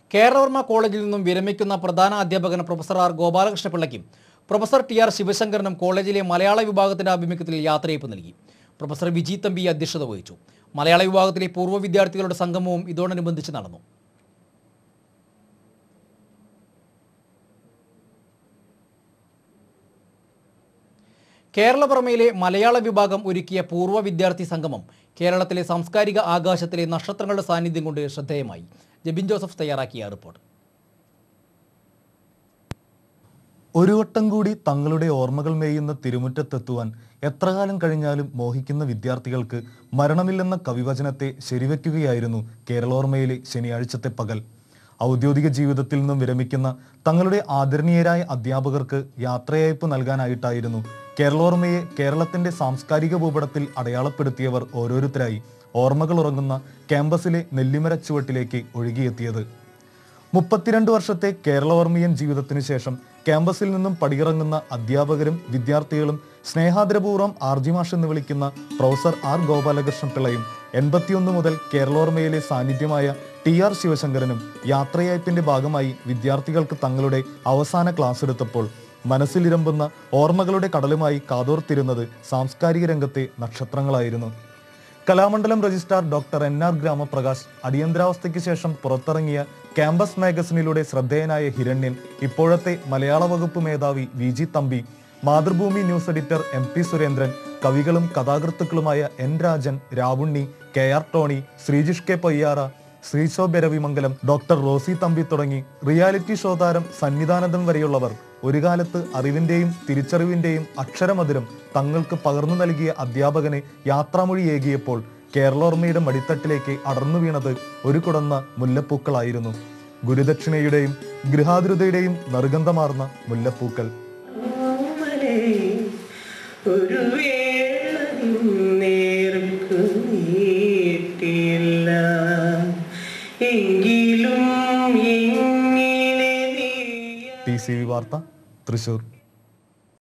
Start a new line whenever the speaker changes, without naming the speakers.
കേരളവർമ്മ കോളേജിൽ നിന്നും വിരമിക്കുന്ന പ്രധാന അധ്യാപകൻ പ്രൊഫസർ ആർ ഗോപാലകൃഷ്ണപിള്ളയ്ക്കും പ്രൊഫസർ ടി ആർ ശിവശങ്കരനും കോളേജിലെ മലയാള വിഭാഗത്തിന്റെ ആഭിമുഖ്യത്തിൽ യാത്രയയപ്പ് നൽകി പ്രൊഫസർ വിജി തമ്പി അധ്യക്ഷത വഹിച്ചു മലയാള വിഭാഗത്തിലെ പൂർവ്വ വിദ്യാർത്ഥികളുടെ സംഗമവും ഇതോടനുബന്ധിച്ച് നടന്നു കേരളപുറമയിലെ മലയാള വിഭാഗം ഒരുക്കിയ പൂർവ്വ വിദ്യാർത്ഥി സംഗമം കേരളത്തിലെ സാംസ്കാരിക ആകാശത്തിലെ നക്ഷത്രങ്ങളുടെ സാന്നിധ്യം കൊണ്ട് ശ്രദ്ധേയമായി ജബിൻ ജോസഫ് തയ്യാറാക്കിയ റിപ്പോർട്ട്
ഒരു വട്ടം കൂടി തങ്ങളുടെ ഓർമ്മകൾ മേയുന്ന തിരുമുറ്റത്തെത്തുവാൻ എത്ര കാലം കഴിഞ്ഞാലും മോഹിക്കുന്ന വിദ്യാർത്ഥികൾക്ക് മരണമില്ലെന്ന കവിവചനത്തെ ശരിവെക്കുകയായിരുന്നു കേരളോർമ്മയിലെ ശനിയാഴ്ചത്തെ പകൽ ഔദ്യോഗിക ജീവിതത്തിൽ നിന്നും വിരമിക്കുന്ന തങ്ങളുടെ ആദരണീയരായ അധ്യാപകർക്ക് യാത്രയയപ്പ് നൽകാനായിട്ടായിരുന്നു കേരളോർമ്മയെ കേരളത്തിന്റെ സാംസ്കാരിക ഭൂപടത്തിൽ അടയാളപ്പെടുത്തിയവർ ഓരോരുത്തരായി ഓർമ്മകൾ ഉറങ്ങുന്ന ക്യാമ്പസിലെ നെല്ലിമര ചുവട്ടിലേക്ക് ഒഴുകിയെത്തിയത് മുപ്പത്തിരണ്ട് വർഷത്തെ കേരളവർമ്മീയൻ ജീവിതത്തിനു ശേഷം ക്യാമ്പസിൽ നിന്നും പടിയിറങ്ങുന്ന അധ്യാപകരും വിദ്യാർത്ഥികളും സ്നേഹാദരപൂർവ്വം ആർജിമാഷ് എന്ന് വിളിക്കുന്ന പ്രൊഫസർ ആർ ഗോപാലകൃഷ്ണൻ പിള്ളയും എൺപത്തിയൊന്ന് മുതൽ കേരളോർമ്മയിലെ സാന്നിധ്യമായ ടി ആർ ശിവശങ്കരനും യാത്രയയപ്പിന്റെ ഭാഗമായി വിദ്യാർത്ഥികൾക്ക് തങ്ങളുടെ അവസാന ക്ലാസ് എടുത്തപ്പോൾ മനസ്സിലിരമ്പുന്ന ഓർമ്മകളുടെ കടലുമായി കാതോർത്തിരുന്നത് സാംസ്കാരിക രംഗത്തെ നക്ഷത്രങ്ങളായിരുന്നു Kalamandalam registrar doctor N R Gramaprakash അടിയന്തരാവസ്ഥയ്ക്ക് ശേഷം പുറത്തിറങ്ങിയ ക്യാമ്പസ് മാഗസിനിലൂടെ ശ്രദ്ധേയനായ ഹിരണ്യൻ ഇപ്പോഴത്തെ മലയാള വകുപ്പ് മേധാവി V G Thampi Mathrubhumi news editor M P Surendran കവികളും കഥാകൃത്തുക്കളുമായ N Rajan Ravunni K R Tony Sreejish K പയ്യാറ ശ്രീശോ ബെരവിമംഗലം ഡോക്ടർ റോസി തമ്പി തുടങ്ങി റിയാലിറ്റി ഷോ താരം സന്നിധാനന്ദം വരെയുള്ളവർ ഒരു കാലത്ത് അറിവിന്റെയും തിരിച്ചറിവിന്റെയും അക്ഷരമധുരം തങ്ങൾക്ക് പകർന്നു നൽകിയ അധ്യാപകനെ യാത്രാമൊഴി ഏകിയപ്പോൾ കേരളോർമ്മയുടെ മടിത്തട്ടിലേക്ക് അടർന്നു വീണത് ഒരു കുടന്ന മുല്ലപ്പൂക്കളായിരുന്നു ഗുരുദക്ഷിണയുടെയും ഗൃഹാതുരതയുടെയും നിർഗന്ധമാർന്ന മുല്ലപ്പൂക്കൾ
ഓമലേ, ഒരു വേള നേർക്ക് നീട്ടില്ല എങ്കിലും എങ്ങനെ നീ
ടി സി വി വാർത്ത തൃശൂർ